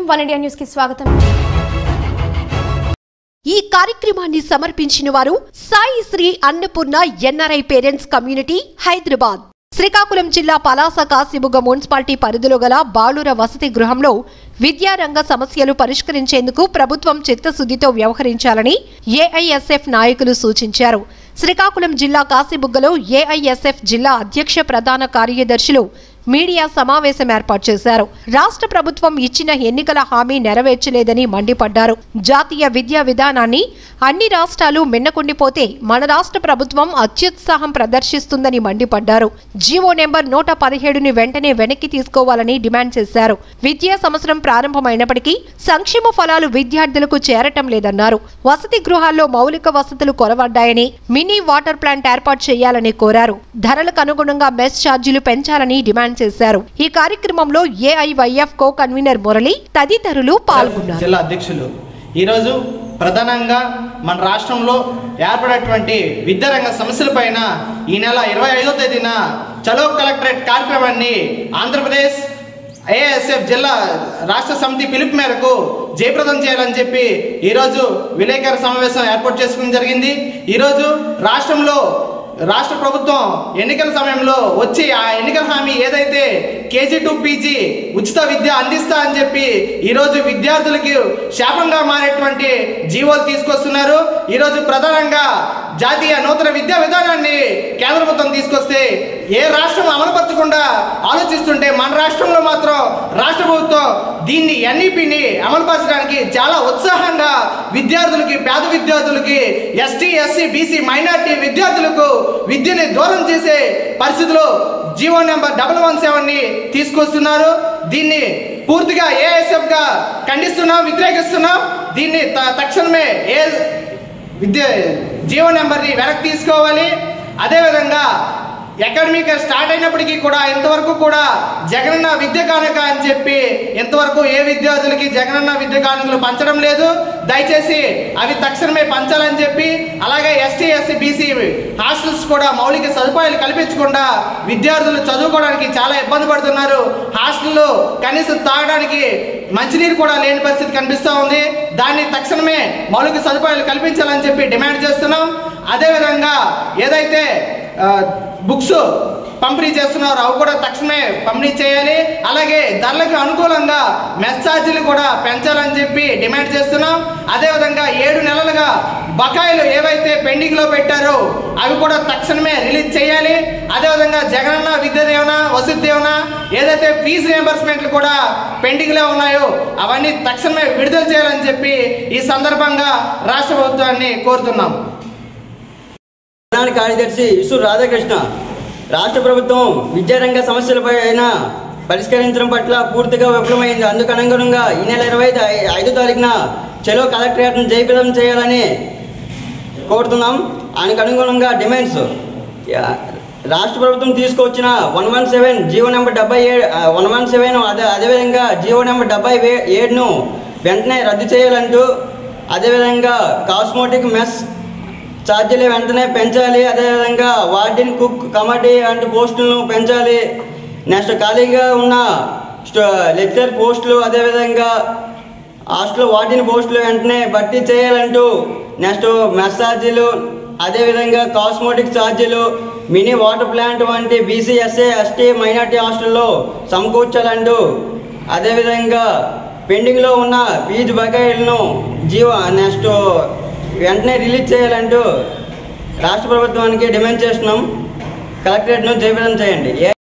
one India news కి స్వాగతం ఈ కార్యక్రమాన్ని సమర్పించిన వారు Sai Sri Annapurna NRI parents community Hyderabad Srikakulam జిల్లా పలాస కాశీబుగ్గ మున్సిపాలిటీ పరిధిలో గల బాలుర వసతి గృహంలో విద్యారంగ సమస్యలు పరిష్కరించేందుకు ప్రభుత్వం చిత్తశుద్ధితో వ్యవహరించాలని ఏఐఎస్ఎఫ్ నాయకులు సూచించారు శ్రీకాకుళం జిల్లా కాశీబుగ్గలో ఏఐఎస్ఎఫ్ జిల్లా అధ్యక్ష ప్రధాన కార్యదర్శులు మీడియా సమావేశం ఏర్పాటు చేశారు రాష్ట్ర ప్రభుత్వం ఇచ్చిన ఎన్నికల హామీ నెరవేర్చలేదని మండిపడ్డారు జాతీయ విద్యా విధానాన్ని అన్ని రాష్ట్రాలు మిన్నకుండిపోతే మన రాష్ట్ర ప్రభుత్వం అత్యుత్సాహం ప్రదర్శిస్తుందని మండిపడ్డారు జీవో నెంబర్ నూట పదిహేడుని వెంటనే వెనక్కి తీసుకోవాలని డిమాండ్ చేశారు విద్యా సంవత్సరం ప్రారంభమైనప్పటికీ సంక్షేమ ఫలాలు విద్యార్థులకు చేరటం లేదన్నారు వసతి గృహాల్లో మౌలిక వసతులు కొరవడ్డాయని మినీ వాటర్ ప్లాంట్ ఏర్పాటు చేయాలని కోరారు ధరలకు అనుగుణంగా మెస్ ఛార్జీలు పెంచాలని డిమాండ్ చేశారు ఈ కార్యక్రమంలో ఏఐవైఎఫ్ కో కన్వీనర్ మురళి తదితరులు పాల్గొన్నారు జిల్లా అధ్యక్షులు ఈరోజు ప్రధానంగా మన రాష్ట్రంలో ఏర్పడేటువంటి విద్యారంగ సమస్యలపైన ఈ నెల ఇరవై ఐదో తేదీన చలో కలెక్టరేట్ కార్యక్రమాన్ని ఆంధ్రప్రదేశ్ ఏఎస్ఎఫ్ జిల్లా రాష్ట్ర సమితి పిలుపు మేరకు జయప్రదం చేయాలని చెప్పి ఈరోజు విలేకరుల సమావేశం ఏర్పాటు చేసుకోవడం జరిగింది ఈరోజు రాష్ట్రంలో రాష్ట్ర ప్రభుత్వం ఎన్నికల సమయంలో వచ్చి ఆ ఎన్నికల హామీ ఏదైతే కేజీ టు పీజీ ఉచిత విద్య అందిస్తా అని చెప్పి ఈరోజు విద్యార్థులకి శాపంగా మారేటువంటి జీవోలు తీసుకొస్తున్నారు ఈరోజు ప్రధానంగా జాతీయ నూతన విద్యా విధానాన్ని కేంద్ర ప్రభుత్వం తీసుకొస్తే ఏ రాష్ట్రం అమలుపరచకుండా ఆలోచిస్తుంటే మన రాష్ట్రంలో మాత్రం రాష్ట్ర ప్రభుత్వం దీన్ని ఎన్ఈపిని అమలుపరచడానికి చాలా ఉత్సాహంగా విద్యార్థులకి పేద విద్యార్థులకి ఎస్టీ ఎస్సీ బీసీ మైనార్టీ విద్యార్థులకు విద్యని దూరం చేసే పరిస్థితిలో GO number double one seven ని తీసుకొస్తున్నారు దీన్ని పూర్తిగా ఏఎస్ఎఫ్ గా ఖండిస్తున్నాం వ్యతిరేకిస్తున్నాం దీన్ని త- తక్షణమే ఏ విద్య జీవో నెంబర్ని వెనక్కి తీసుకోవాలి అదేవిధంగా అకాడమిక్ స్టార్ట్ అయినప్పటికీ కూడా ఇంతవరకు కూడా జగనన్న విద్య కానుక అని చెప్పి ఇంతవరకు ఏ విద్యార్థులకి జగనన్న విద్య కానుకలు పంచడం లేదు దయచేసి అవి తక్షణమే పంచాలని చెప్పి అలాగే ఎస్టీ ఎస్సీ బీసీ హాస్టల్స్ కూడా మౌలిక సదుపాయాలు కల్పించకుండా విద్యార్థులు చదువుకోవడానికి చాలా ఇబ్బంది పడుతున్నారు హాస్టల్లో కనీసం తాగడానికి మంచినీరు కూడా లేని పరిస్థితి కనిపిస్తూ ఉంది దాన్ని తక్షణమే మౌలిక సదుపాయాలు కల్పించాలని చెప్పి డిమాండ్ చేస్తున్నాం అదేవిధంగా ఏదైతే ఆ, బుక్స్ పంపిణీ చేస్తున్నారు అవి కూడా తక్షణమే పంపిణీ చేయాలి అలాగే ధరలకు అనుకూలంగా మెస్ ఛార్జీలు కూడా పెంచాలని చెప్పి డిమాండ్ చేస్తున్నాం అదేవిధంగా ఏడు నెలలుగా బకాయిలు ఏవైతే పెండింగ్లో పెట్టారో అవి కూడా తక్షణమే రిలీజ్ చేయాలి అదేవిధంగా జగనన్న విద్య దీవెన వసతి దీవెన ఏదైతే ఫీజు రియంబర్స్మెంట్లు కూడా పెండింగ్లో ఉన్నాయో అవన్నీ తక్షణమే విడుదల చేయాలని చెప్పి ఈ సందర్భంగా రాష్ట్ర ప్రభుత్వాన్ని కోరుతున్నాం ప్రధాన కార్యదర్శి ఇసు రాధాకృష్ణ రాష్ట్ర ప్రభుత్వం విద్యారంగ సమస్యలపై అయినా పరిష్కరించడం పట్ల పూర్తిగా విఫలమైంది అందుకు అనుగుణంగా ఈ నెల ఇరవై ఐదో తారీఖున చెలో కలెక్టరేట్ను జయప్రదం చేయాలని కోరుతున్నాం ఆయనకు అనుగుణంగా డిమాండ్స్ యా, రాష్ట్ర ప్రభుత్వం తీసుకొచ్చిన one one seven GO number డెబ్బై ఏడు వన్ వన్ సెవెన్ అదే అదేవిధంగా జీవో నెంబర్ డెబ్బై వే- ఏడును వెంటనే రద్దు చేయాలంటూ అదేవిధంగా కాస్మోటిక్ మెస్ ఛార్జీలు వెంటనే పెంచాలి అదేవిధంగా వార్డెన్ కుక్ కమిటీ వంటి పోస్టులను పెంచాలి నెక్స్ట్ ఖాళీగా ఉన్న లెక్చర్ పోస్టులు అదేవిధంగా హాస్టల్ వార్డెన్ పోస్టులు వెంటనే భర్తీ చేయాలంటూ నెక్స్ట్ మెస్ ఛార్జీలు అదేవిధంగా కాస్మోటిక్ ఛార్జీలు మినీ వాటర్ ప్లాంట్ వంటి బీసీ ఎస్ఏ ఎస్టీ మైనార్టీ హాస్టల్లో సమకూర్చాలంటూ అదేవిధంగా పెండింగ్లో ఉన్న ఫీజు బకాయిలను జీవ నెక్స్ట్ వెంటనే రిలీజ్ చేయాలంటూ రాష్ట్ర ప్రభుత్వానికి డిమాండ్ చేస్తున్నాం కలెక్టరేట్ను జయప్రదం చేయండి ఏ